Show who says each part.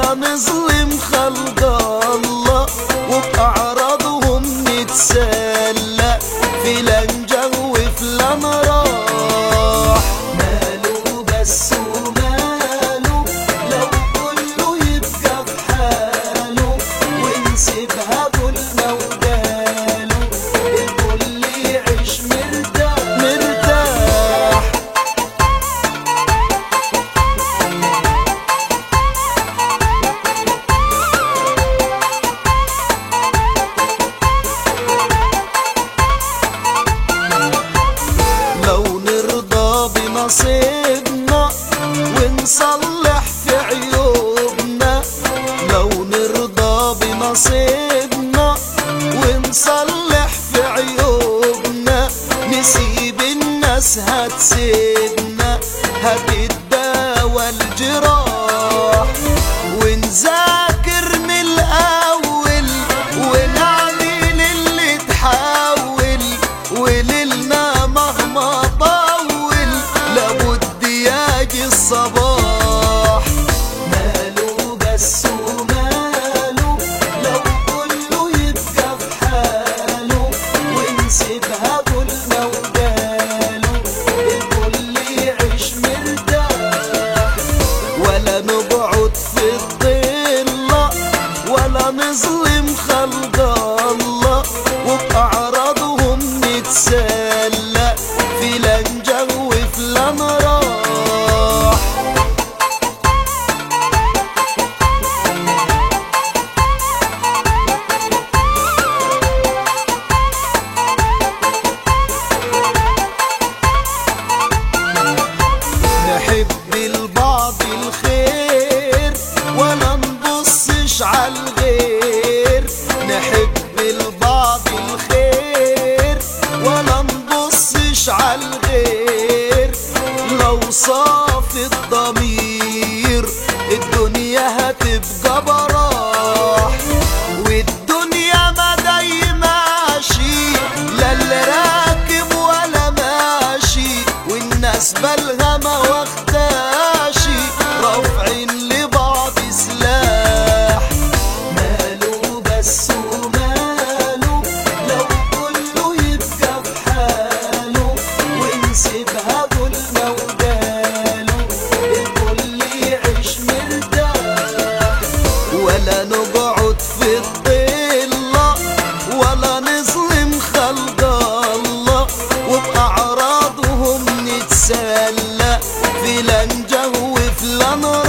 Speaker 1: ولا نظلم خلق الله وبأعراضهم نتسلى في لنجة وفلان راح ماله بس وماله لو كله يبقى في حاله ونسيبها قلنا وقالوا الكل يعيش مرتاح مرتاح لو نرضى بنصيبنا ونصلح في عيوبنا لو نرضى بنصيبنا ونصلح في عيوبنا نسيب الناس هتسيبنا هتتداوى الجراح ونذاكر من الأول ونعمل اللي تحاول وليلنا مهما طول لابد يجي الصباح ماله بس وماله لو كله يبقى في حاله ونسيبها قلنا وقالوا الكل يعيش مرتاح ولا نقعد في الضلة ولا نظلم خلق الله وبأعراضهم نتسلى في لنجة وفلان راح نحب البعض الخير ولا نبصش على الغير نحب البعض الخير ولا نبصش على الغير لو صافي الضمير الدنيا هتبقى براح والدنيا ما داي ماشي لا اللي راكب ولا ماشي والناس بالها ما واخداشي رافعين لبعض سلاح ماله بس وماله لو كله يبقى في حاله ونسيبها قلنا وقالوا الكل يعيش مرتاح ولا نقعد في الضلة ولا نظلم خلق الله وبأعراضهم نتسلى في لنجة وفلان